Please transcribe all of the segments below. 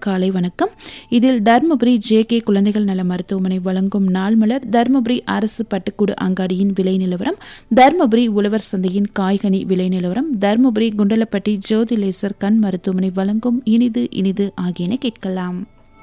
காலை வணக்கம் இதில் தருமபுரி ஜே கே குழந்தைகள் நல மருத்துவமனை வழங்கும் நாள் மலர் தருமபுரி அரசு பட்டுக்கூடு அங்காடியின் விலை நிலவரம் தருமபுரி உழவர் சந்தையின் காய்கனி விலை நிலவரம் தருமபுரி குண்டலப்பட்டி ஜோதி லேசர் கண் மருத்துவமனை வழங்கும் இனிது இனிது ஆகியன கேட்கலாம்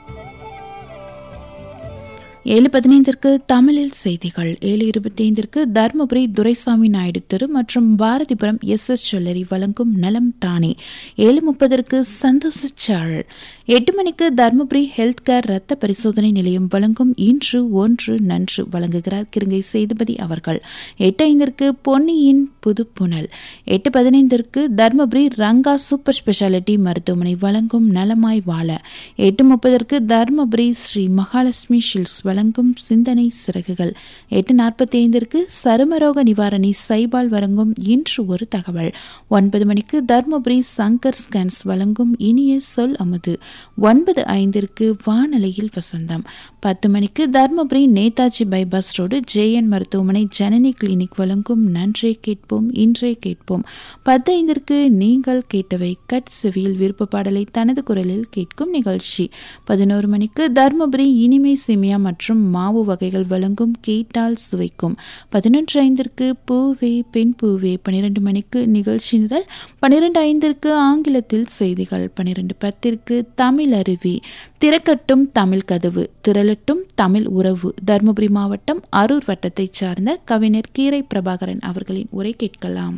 ஏழு பதினைந்திற்கு தமிழில் செய்திகள் ஏழு இருபத்தி ஐந்திற்கு தருமபுரி துரைசாமி நாயுடு தெரு மற்றும் பாரதிபுரம் எஸ் எஸ் சொல்லரி வழங்கும் நலம் தானே ஏழு முப்பதற்கு சந்தோஷ சாழல் எட்டு மணிக்கு தருமபுரி ஹெல்த் கேர் ரத்த பரிசோதனை நிலையம் வழங்கும் இன்று ஒன்று நன்று வழங்குகிறார் கிருங்கை சேதுபதி அவர்கள் எட்டு ஐந்திற்கு பொன்னியின் புதுப்புணல் எட்டு பதினைந்திற்கு தருமபுரி ரங்கா சூப்பர் ஸ்பெஷாலிட்டி மருத்துவமனை வழங்கும் நலமாய் வாழ எட்டு முப்பதற்கு தருமபுரி ஸ்ரீ மகாலட்சுமி ஷில்ஸ் வழங்கும் சிந்தனை சிறகுகள் எட்டு நாற்பத்தி ஐந்திற்கு சருமரோக நிவாரணி சைபால் வழங்கும் இன்று ஒரு தகவல் ஒன்பது மணிக்கு தர்மபுரி சங்கர் ஸ்கேன்ஸ் வழங்கும் இனிய சொல் அமுது ஒன்பது ஐந்திற்கு வானலையில் வசந்தம் பத்து மணிக்கு Dharmapuri Netaji bypass road JN மருத்துவமனை ஜனனி கிளினிக் வழங்கும் நன்றே கேட்போம் இன்றே கேட்போம் பத்து ஐந்திற்கு நீங்கள் கேட்டவை கட் செவியில் விருப்ப பாடலை தனது குரலில் கேட்கும் நிகழ்ச்சி பதினோரு மணிக்கு தர்மபுரி இனிமை சிமியா மற்றும் மாவு வகைகள் வழங்கும் கேட்டால் சுவைக்கும் பதினொன்று ஐந்திற்கு பூவே பெண் பூவே பனிரெண்டு மணிக்கு நிகழ்ச்சி நிரல் பனிரெண்டு ஐந்திற்கு ஆங்கிலத்தில் செய்திகள் பனிரெண்டு பத்திற்கு தமிழ் அருவி திறக்கட்டும் தமிழ் கதவு திரளட்டும் தமிழ் உறவு தருமபுரி மாவட்டம் அரூர் வட்டத்தைச் சார்ந்த கவிஞர் கீரை பிரபாகரன் அவர்களின் உரை கேட்கலாம்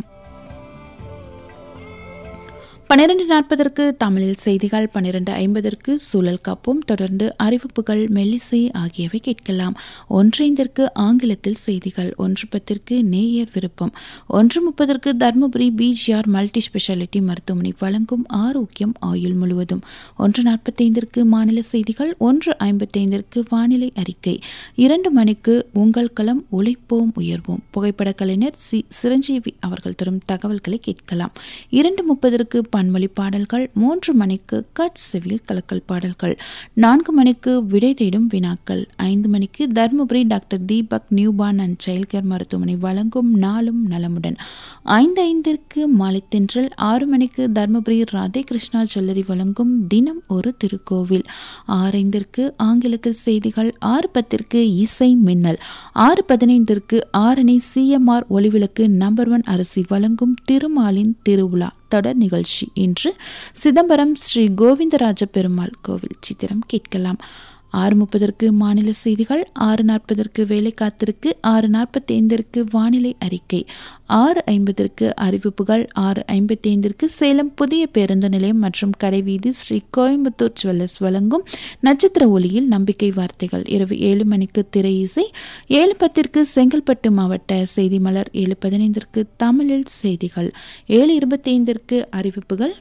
பன்னிரண்டு நாற்பதற்கு தமிழில் செய்திகள் பன்னிரண்டு ஐம்பதற்கு சூழல் காப்போம் தொடர்ந்து அறிவிப்புகள் மெல்லிசை ஆகியவை கேட்கலாம் ஒன்றைந்திற்கு ஆங்கிலத்தில் செய்திகள் ஒன்று பத்திற்கு நேயர் விருப்பம் ஒன்று முப்பதற்கு தர்மபுரி பிஜிஆர் மல்டி ஸ்பெஷாலிட்டி மருத்துவமனை வழங்கும் ஆரோக்கியம் ஆயுள் முழுவதும் ஒன்று நாற்பத்தைந்திற்கு மாநில செய்திகள் ஒன்று ஐம்பத்தைந்திற்கு வானிலை அறிக்கை இரண்டு மணிக்கு உங்கள் களம் உழைப்போம் உயர்வோம் புகைப்பட கலைஞர் சி சிரஞ்சீவி அவர்கள் தரும் தகவல்களை கேட்கலாம் இரண்டு முப்பதற்கு பன்மொழி பாடல்கள் மூன்று மணிக்கு கட் செவில் கலக்கல் பாடல்கள் நான்கு மணிக்கு விடை தேடும் வினாக்கள் ஐந்து மணிக்கு Dharmapuri doctor Deepak newborn and child care மருத்துவமனை வழங்கும் நாளும் நலமுடன் ஐந்து ஐந்திற்கு மாலை தென்றல் ஆறு மணிக்கு தர்மபுரி ராதே கிருஷ்ணா ஜுவல்லரி வழங்கும் தினம் ஒரு திருக்கோவில் ஆறு ஐந்திற்கு ஆங்கிலத்தில் செய்திகள் ஆறு பத்திற்கு இசை மின்னல் ஆறு பதினைந்திற்கு Arani CMR Olivilakku number one அரிசி வழங்கும் திருமாலின் திருவிழா தொடர் நிகழ்ச்சி இன்று சிதம்பரம் ஸ்ரீ கோவிந்தராஜ பெருமாள் கோவில் சித்திரம் கேட்கலாம் ஆறு முப்பதற்கு மாநில செய்திகள் ஆறு நாற்பதற்கு வேலை காத்திருக்கு ஆறு நாற்பத்தி ஐந்திற்கு வானிலை அறிக்கை ஆறு ஐம்பதற்கு அறிவிப்புகள் ஆறு ஐம்பத்தி ஐந்திற்கு சேலம் புதிய பேருந்து நிலையம் மற்றும் கடைவீதி ஸ்ரீ கோயம்புத்தூர் ஜுவல்லர்ஸ் வழங்கும் நட்சத்திர ஒளியில் நம்பிக்கை வார்த்தைகள் இரவு ஏழு மணிக்கு திரை இசை ஏழு பத்திற்கு செங்கல்பட்டு மாவட்ட செய்தி மலர் ஏழு பதினைந்திற்கு தமிழில் செய்திகள் ஏழு இருபத்தி ஐந்திற்கு அறிவிப்புகள்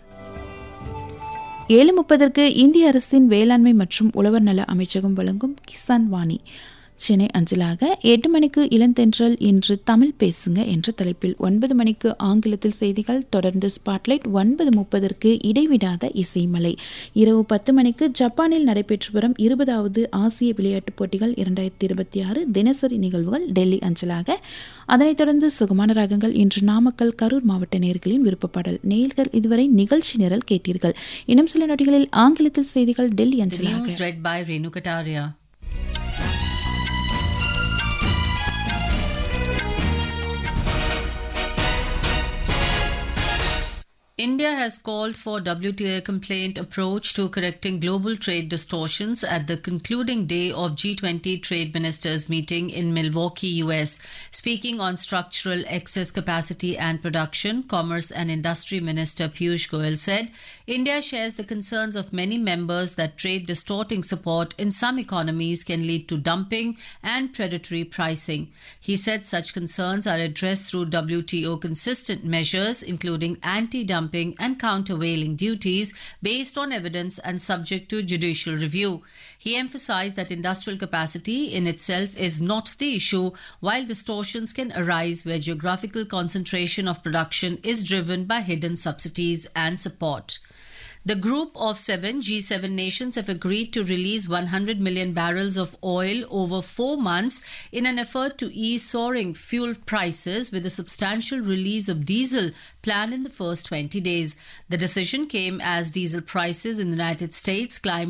ஏழு முப்பதற்கு இந்திய அரசின் வேளாண்மை மற்றும் உழவர் நல அமைச்சகம் வழங்கும் கிசான் வாணி சென்னை அஞ்சலாக எட்டு மணிக்கு இளந்தென்றல் இன்று தமிழ் பேசுங்க என்ற தலைப்பில் ஒன்பது மணிக்கு ஆங்கிலத்தில் செய்திகள் தொடர்ந்து ஸ்பாட்லைட் ஒன்பது முப்பதற்கு இடைவிடாத இசைமலை இரவு பத்து மணிக்கு ஜப்பானில் நடைபெற்று வரும் இருபதாவது ஆசிய விளையாட்டுப் போட்டிகள் இரண்டாயிரத்தி இருபத்தி ஆறு தினசரி நிகழ்வுகள் டெல்லி அஞ்சலாக அதனைத் தொடர்ந்து சுகமான ராகங்கள் இன்று நாமக்கல் கரூர் மாவட்ட நேர்களின் விருப்பப்பாடல் நேயர்கள் இதுவரை நிகழ்ச்சி நிரல் கேட்டீர்கள் இன்னும் சில நொடிகளில் ஆங்கிலத்தில் செய்திகள் டெல்லி The அஞ்சலாக news read by Renu Kataria. India has called for WTO complaint approach to correcting global trade distortions at the concluding day of G20 trade ministers meeting in Milwaukee, US. Speaking on structural excess capacity and production, Commerce and Industry Minister Piyush Goyal said India shares the concerns of many members that trade distorting support in some economies can lead to dumping and predatory pricing. He said such concerns are addressed through WTO consistent measures, including anti dumping and countervailing duties based on evidence and subject to judicial review. He emphasized that industrial capacity in itself is not the issue, while distortions can arise where geographical concentration of production is driven by hidden subsidies and support. The group of seven G7 nations have agreed to release 100 million barrels of oil over four months in an effort to ease soaring fuel prices with a substantial release of diesel planned in the first 20 days. The decision came as diesel prices in the United States climbed